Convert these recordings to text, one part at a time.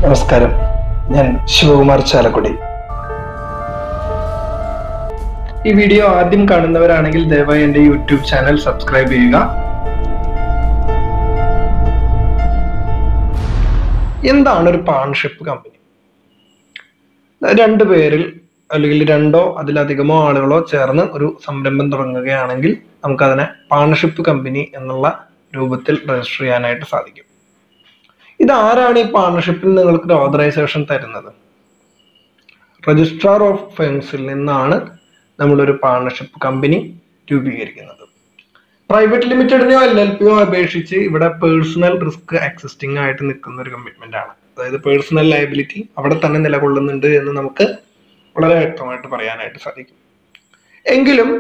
നമസ്കാരം ഞാൻ ശിവകുമാർ ചാലക്കുടി ഈ വീഡിയോ ആദ്യം കാണുന്നവരാണെങ്കിൽ ദയവായി എന്റെ യൂട്യൂബ് ചാനൽ സബ്സ്ക്രൈബ് ചെയ്യുക എന്താണ് ഒരു പാർട്ണർഷിപ്പ് കമ്പനി രണ്ടു പേരിൽ അല്ലെങ്കിൽ രണ്ടോ അതിലധികമോ ആളുകളോ ചേർന്ന് ഒരു സംരംഭം തുടങ്ങുകയാണെങ്കിൽ നമുക്കതിനെ പാർട്ണർഷിപ്പ് കമ്പനി എന്നുള്ള രൂപത്തിൽ രജിസ്റ്റർ ചെയ്യാനായിട്ട് സാധിക്കും ഇത് ആരാണ് ഈ പാർട്ണർഷിപ്പിൽ നിങ്ങൾക്ക് ഒരു ഓതറൈസേഷൻ തരുന്നത് രജിസ്ട്രാർ ഓഫ് ഫേംസിൽ നിന്നാണ് നമ്മളൊരു പാർട്ണർഷിപ്പ് കമ്പനി രൂപീകരിക്കുന്നത് പ്രൈവറ്റ് ലിമിറ്റഡിനെയോ എൽ എൽ പിയോ അപേക്ഷിച്ച് ഇവിടെ പേഴ്സണൽ റിസ്ക് എക്സിസ്റ്റിംഗ് ആയിട്ട് നിൽക്കുന്ന ഒരു കമ്മിറ്റ്മെന്റ് ആണ് അതായത് പേഴ്സണൽ ലയബിലിറ്റി അവിടെ തന്നെ നിലകൊള്ളുന്നുണ്ട് എന്ന് നമുക്ക് വളരെ വ്യക്തമായിട്ട് പറയാനായിട്ട് സാധിക്കും എങ്കിലും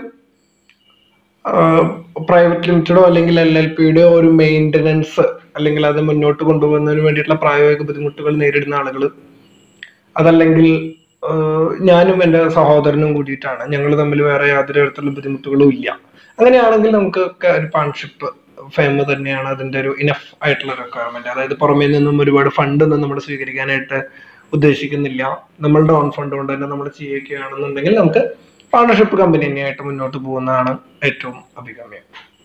പ്രൈവറ്റ് ലിമിറ്റഡോ അല്ലെങ്കിൽ എൽ എൽ പിയുടെയോ ഒരു മെയിൻ്റനൻസ് അല്ലെങ്കിൽ അത് മുന്നോട്ട് കൊണ്ടുപോകുന്നതിന് വേണ്ടിയിട്ടുള്ള പ്രായോഗിക ബുദ്ധിമുട്ടുകൾ നേരിടുന്ന ആളുകൾ അതല്ലെങ്കിൽ ആഹ് ഞാനും എൻ്റെ സഹോദരനും കൂടിയിട്ടാണ് ഞങ്ങൾ തമ്മിൽ വേറെ യാതൊരു തരത്തിലുള്ള ബുദ്ധിമുട്ടുകളും ഇല്ല അങ്ങനെയാണെങ്കിൽ നമുക്ക് ഒക്കെ ഒരു പാർട്ണർഷിപ്പ് ഫേം തന്നെയാണ് അതിന്റെ ഒരു ഇനഫ് ആയിട്ടുള്ള റിക്വയർമെന്റ് അതായത് പുറമേ നിന്നും ഒരുപാട് ഫണ്ട് ഒന്നും നമ്മൾ സ്വീകരിക്കാനായിട്ട് ഉദ്ദേശിക്കുന്നില്ല നമ്മളുടെ ഓൺ ഫണ്ട് കൊണ്ട് തന്നെ നമ്മൾ ചെയ്യുകയാണെന്നുണ്ടെങ്കിൽ നമുക്ക് പാർട്ണർഷിപ്പ് കമ്പനി തന്നെയായിട്ട് മുന്നോട്ട് പോകുന്നതാണ് ഏറ്റവും അഭികാമ്യം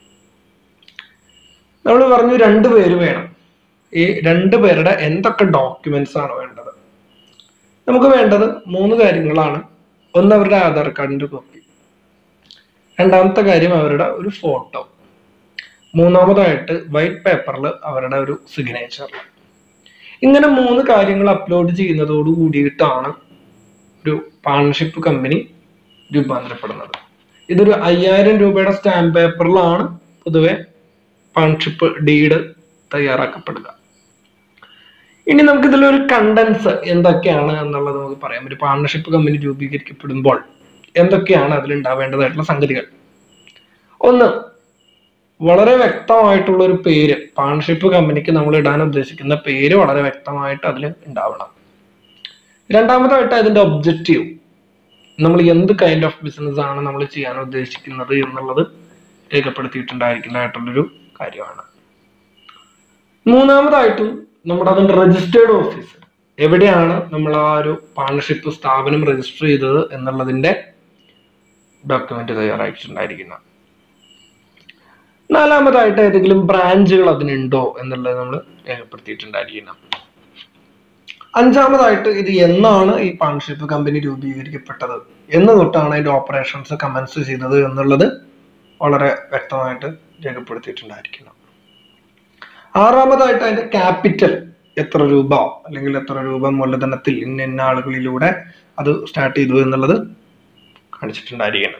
നമ്മൾ പറഞ്ഞു രണ്ട് പേര് വേണം ഈ രണ്ട് പേരുടെ എന്തൊക്കെ ഡോക്യുമെന്റ്സ് ആണ് വേണ്ടത് നമുക്ക് വേണ്ടത് മൂന്ന് കാര്യങ്ങളാണ് ഒന്ന് അവരുടെ ആധാർ കാർഡിന്റെ കോപ്പി രണ്ടാമത്തെ കാര്യം അവരുടെ ഒരു ഫോട്ടോ മൂന്നാമതായിട്ട് വൈറ്റ് പേപ്പറിൽ അവരുടെ ഒരു സിഗ്നേച്ചർ ഇങ്ങനെ മൂന്ന് കാര്യങ്ങൾ അപ്ലോഡ് ചെയ്യുന്നതോട് കൂടിയിട്ടാണ് ഒരു പാർട്ണർഷിപ്പ് കമ്പനി രൂപാന്തരപ്പെടുന്നത് ഇതൊരു അയ്യായിരം രൂപയുടെ സ്റ്റാമ്പ് പേപ്പറിലാണ് പൊതുവെ പാർട്ണർഷിപ്പ് ഡീഡ് തയ്യാറാക്കപ്പെടുക ഇനി നമുക്ക് ഇതിലൊരു കണ്ടൻസ് എന്തൊക്കെയാണ് എന്നുള്ളത് നമുക്ക് പറയാം ഒരു പാർട്ണർഷിപ്പ് കമ്പനി രൂപീകരിക്കപ്പെടുമ്പോൾ എന്തൊക്കെയാണ് അതിൽ ഉണ്ടാവേണ്ടതായിട്ടുള്ള സംഗതികൾ ഒന്ന് വളരെ വ്യക്തമായിട്ടുള്ള ഒരു പേര് പാർട്ണർഷിപ്പ് കമ്പനിക്ക് നമ്മൾ ഇടാൻ ഉദ്ദേശിക്കുന്ന പേര് വളരെ വ്യക്തമായിട്ട് അതിൽ ഉണ്ടാവണം രണ്ടാമതായിട്ട് അതിന്റെ ഒബ്ജക്റ്റീവ് നമ്മൾ എന്ത് കൈൻഡ് ഓഫ് ബിസിനസ് ആണ് നമ്മൾ ചെയ്യാൻ ഉദ്ദേശിക്കുന്നത് എന്നുള്ളത് രേഖപ്പെടുത്തിയിട്ടുണ്ടായിരിക്കുന്നതായിട്ടുള്ളൊരു കാര്യമാണ് മൂന്നാമതായിട്ടും നമ്മുടെ അതിന്റെ രജിസ്റ്റേർഡ് ഓഫീസ് എവിടെയാണ് നമ്മൾ ആ ഒരു പാർട്ണർഷിപ്പ് സ്ഥാപനം രജിസ്റ്റർ ചെയ്തത് എന്നുള്ളതിന്റെ ഡോക്യുമെന്റ് തയ്യാറായിട്ടുണ്ടായിരിക്കുന്നത് നാലാമതായിട്ട് ഏതെങ്കിലും ബ്രാഞ്ചുകൾ അതിനുണ്ടോ എന്നുള്ളത് നമ്മൾ രേഖപ്പെടുത്തിയിട്ടുണ്ടായിരിക്കണം അഞ്ചാമതായിട്ട് ഇത് എന്നാണ് ഈ പാർട്ണർഷിപ്പ് കമ്പനി രൂപീകരിക്കപ്പെട്ടത് എന്ന് തൊട്ടാണ് അതിന്റെ ഓപ്പറേഷൻസ് കമൻസ് ചെയ്തത് എന്നുള്ളത് വളരെ വ്യക്തമായിട്ട് രേഖപ്പെടുത്തിയിട്ടുണ്ടായിരിക്കണം ആറാമതായിട്ട് അതിന്റെ ക്യാപിറ്റൽ എത്ര രൂപ അല്ലെങ്കിൽ എത്ര രൂപ മൂലധനത്തിൽ ഇന്ന ഇന്ന ആളുകളിലൂടെ അത് സ്റ്റാർട്ട് ചെയ്തു എന്നുള്ളത് കാണിച്ചിട്ടുണ്ടായിരിക്കണം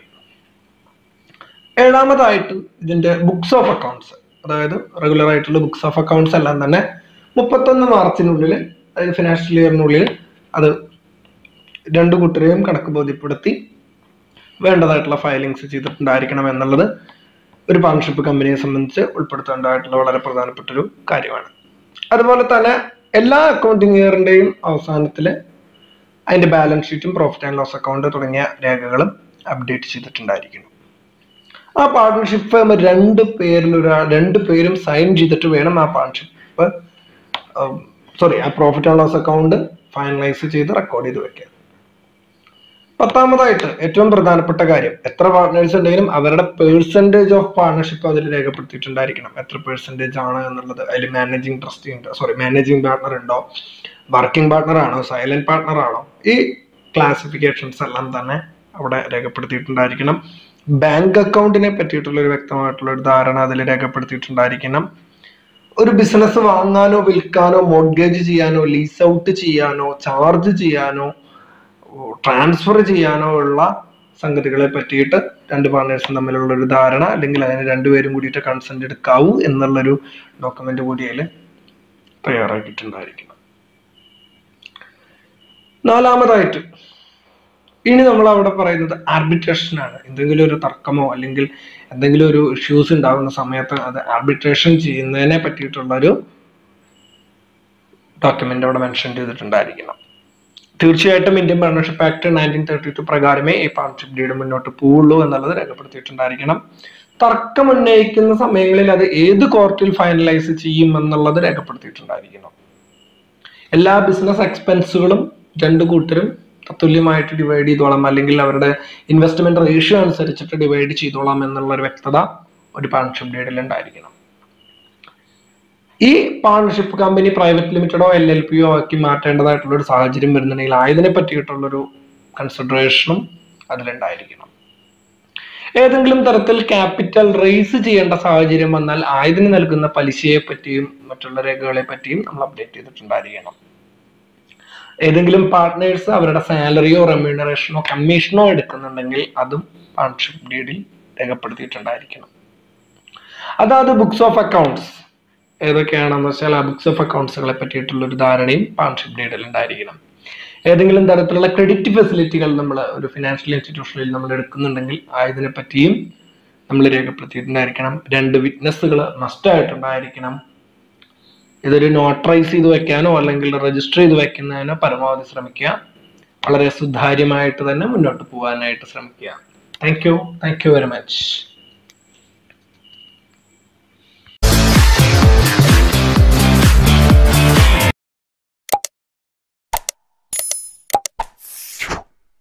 ഏഴാമതായിട്ട് ഇതിന്റെ ബുക്സ് ഓഫ് അക്കൗണ്ട്സ് അതായത് റെഗുലർ ആയിട്ടുള്ള ബുക്സ് ഓഫ് അക്കൗണ്ട്സ് എല്ലാം തന്നെ മുപ്പത്തൊന്ന് മാർച്ചിനുള്ളിൽ അതായത് ഫിനാൻഷ്യൽ ഇയറിനുള്ളിൽ അത് രണ്ടു കൂട്ടരെയും കണക്ക് ബോധ്യപ്പെടുത്തി വേണ്ടതായിട്ടുള്ള ഫയലിങ്സ് ചെയ്തിട്ടുണ്ടായിരിക്കണം എന്നുള്ളത് ഒരു പാർട്ണർഷിപ്പ് കമ്പനിയെ സംബന്ധിച്ച് ഉൾപ്പെടുത്തേണ്ടതായിട്ടുള്ള വളരെ പ്രധാനപ്പെട്ട ഒരു കാര്യമാണ് അതുപോലെ തന്നെ എല്ലാ അക്കൗണ്ടിങ് ഇയറിന്റെയും അവസാനത്തിൽ അതിന്റെ ബാലൻസ് ഷീറ്റും പ്രോഫിറ്റ് ആൻഡ് ലോസ് അക്കൗണ്ട് തുടങ്ങിയ രേഖകളും അപ്ഡേറ്റ് ചെയ്തിട്ടുണ്ടായിരിക്കണം ആ പാർട്ണർഷിപ്പ് ഫേം രണ്ട് പേരിൽ ഒരാൾ രണ്ട് പേരും സൈൻ ചെയ്തിട്ട് വേണം ആ പാർട്ണർഷിപ്പ് സോറി ആ profit and loss account finalise ചെയ്ത് റെക്കോർഡ് ചെയ്ത് വെക്കാൻ പത്താമതായിട്ട് ഏറ്റവും പ്രധാനപ്പെട്ട കാര്യം എത്ര പാർട്ട്നേഴ്സ് ഉണ്ടെങ്കിലും അവരുടെ പേഴ്സൻറ്റേജ് ഓഫ് പാർട്ണർഷിപ്പ് അതിൽ രേഖപ്പെടുത്തിയിട്ടുണ്ടായിരിക്കണം എത്ര പേഴ്സൻറ്റേജ് ആണ് എന്നുള്ളത് അതിൽ മാനേജിങ് ട്രസ്റ്റി ഉണ്ടോ സോറി മാനേജിങ് പാർട്ണർ ഉണ്ടോ വർക്കിംഗ് പാർട്ണർ ആണോ സൈലന്റ് പാർട്ണർ ആണോ ഈ ക്ലാസിഫിക്കേഷൻസ് എല്ലാം തന്നെ അവിടെ രേഖപ്പെടുത്തിയിട്ടുണ്ടായിരിക്കണം ബാങ്ക് അക്കൗണ്ടിനെ പറ്റിയിട്ടുള്ള ഒരു വ്യക്തമായിട്ടുള്ള ഒരു ധാരണ അതിൽ രേഖപ്പെടുത്തിയിട്ടുണ്ടായിരിക്കണം ഒരു ബിസിനസ് വാങ്ങാനോ വിൽക്കാനോ മോഡ്ഗേജ് ചെയ്യാനോ ലീസ് ഔട്ട് ചെയ്യാനോ ചാർജ് ചെയ്യാനോ ട്രാൻസ്ഫർ ചെയ്യാനോ ഉള്ള സംഗതികളെ പറ്റിയിട്ട് രണ്ട് പാർട്ട്നേഴ്സും തമ്മിലുള്ള ഒരു ധാരണ അല്ലെങ്കിൽ അതിന് രണ്ടുപേരും കൂടിയിട്ട് കൺസെന്റ് എടുക്കാവൂ എന്നുള്ളൊരു ഡോക്യുമെന്റ് കൂടി അതിൽ തയ്യാറാക്കിയിട്ടുണ്ടായിരിക്കണം നാലാമതായിട്ട് ഇനി നമ്മൾ അവിടെ പറയുന്നത് ആർബിട്രേഷൻ ആണ് എന്തെങ്കിലും ഒരു തർക്കമോ അല്ലെങ്കിൽ എന്തെങ്കിലും ഒരു ഇഷ്യൂസ് ഉണ്ടാകുന്ന സമയത്ത് അത് ആർബിട്രേഷൻ ചെയ്യുന്നതിനെ പറ്റിയിട്ടുള്ള ഒരു ഡോക്യുമെന്റ് അവിടെ മെൻഷൻ ചെയ്തിട്ടുണ്ടായിരിക്കണം തീർച്ചയായിട്ടും Indian partnership act nineteen thirty two പ്രകാരമേ ഈ പാർട്ണർഷിപ്പ് ഡീഡ് മുന്നോട്ട് പോവുള്ളൂ എന്നുള്ളത് രേഖപ്പെടുത്തിയിട്ടുണ്ടായിരിക്കണം തർക്കം ഉന്നയിക്കുന്ന സമയങ്ങളിൽ അത് ഏത് കോർട്ടിൽ ഫൈനലൈസ് ചെയ്യും എന്നുള്ളത് രേഖപ്പെടുത്തിയിട്ടുണ്ടായിരിക്കണം എല്ലാ ബിസിനസ് എക്സ്പെൻസുകളും രണ്ട് കൂട്ടരും തത്തുല്യമായിട്ട് ഡിവൈഡ് ചെയ്തോളാം അല്ലെങ്കിൽ അവരുടെ ഇൻവെസ്റ്റ്മെന്റ് റേഷ്യോ അനുസരിച്ചിട്ട് ഡിവൈഡ് ചെയ്തോളാം എന്നുള്ള ഒരു വ്യക്തത ഒരു പാർട്ണർഷിപ്പ് ഡീഡിൽ ഉണ്ടായിരിക്കണം ഈ പാർട്ണർഷിപ്പ് കമ്പനി പ്രൈവറ്റ് ലിമിറ്റഡോ എൽ എൽ പിയോ ആക്കി മാറ്റേണ്ടതായിട്ടുള്ള ഒരു സാഹചര്യം വരുന്നുണ്ടെങ്കിൽ ആയതിനെ പറ്റിയിട്ടുള്ളൊരു കൺസിഡറേഷനും അതിലുണ്ടായിരിക്കണം ഏതെങ്കിലും തരത്തിൽ ക്യാപിറ്റൽ റേസ് ചെയ്യേണ്ട സാഹചര്യം വന്നാൽ ആയതിന് നൽകുന്ന പലിശയെ പറ്റിയും മറ്റുള്ള രേഖകളെ പറ്റിയും നമ്മൾ അപ്ഡേറ്റ് ചെയ്തിട്ടുണ്ടായിരിക്കണം ഏതെങ്കിലും പാർട്ട്നേഴ്സ് അവരുടെ സാലറിയോ റെമ്യൂണറേഷനോ കമ്മീഷനോ എടുക്കുന്നുണ്ടെങ്കിൽ അതും പാർട്ണർഷിപ്പ് ഡീഡിൽ രേഖപ്പെടുത്തിയിട്ടുണ്ടായിരിക്കണം അതാത് ബുക്സ് ഓഫ് അക്കൗണ്ട്സ് ഏതൊക്കെയാണെന്ന് വെച്ചാൽ ആ ബുക്സ് ഓഫ് അക്കൗണ്ട്സുകളെ പറ്റിയിട്ടുള്ള ഒരു ധാരണയും പാർട്ണർഷിപ്പ് ഡീഡിൽ ഉണ്ടായിരിക്കണം ഏതെങ്കിലും തരത്തിലുള്ള ക്രെഡിറ്റ് ഫെസിലിറ്റികൾ നമ്മൾ ഒരു ഫിനാൻഷ്യൽ ഇൻസ്റ്റിറ്റ്യൂഷനിൽ നമ്മൾ എടുക്കുന്നുണ്ടെങ്കിൽ ആയതിനെ പറ്റിയും നമ്മൾ രേഖപ്പെടുത്തിയിട്ടുണ്ടായിരിക്കണം രണ്ട് വിറ്റ്നസ്സുകൾ മസ്റ്റ് ആയിട്ടുണ്ടായിരിക്കണം ഇതൊരു നോട്ടറൈസ് ചെയ്ത് വെക്കാനോ അല്ലെങ്കിൽ രജിസ്റ്റർ ചെയ്ത് വെക്കുന്നതിനോ പരമാവധി ശ്രമിക്കുക വളരെ സുതാര്യമായിട്ട് തന്നെ മുന്നോട്ട് പോകാനായിട്ട് ശ്രമിക്കുക thank you thank you very much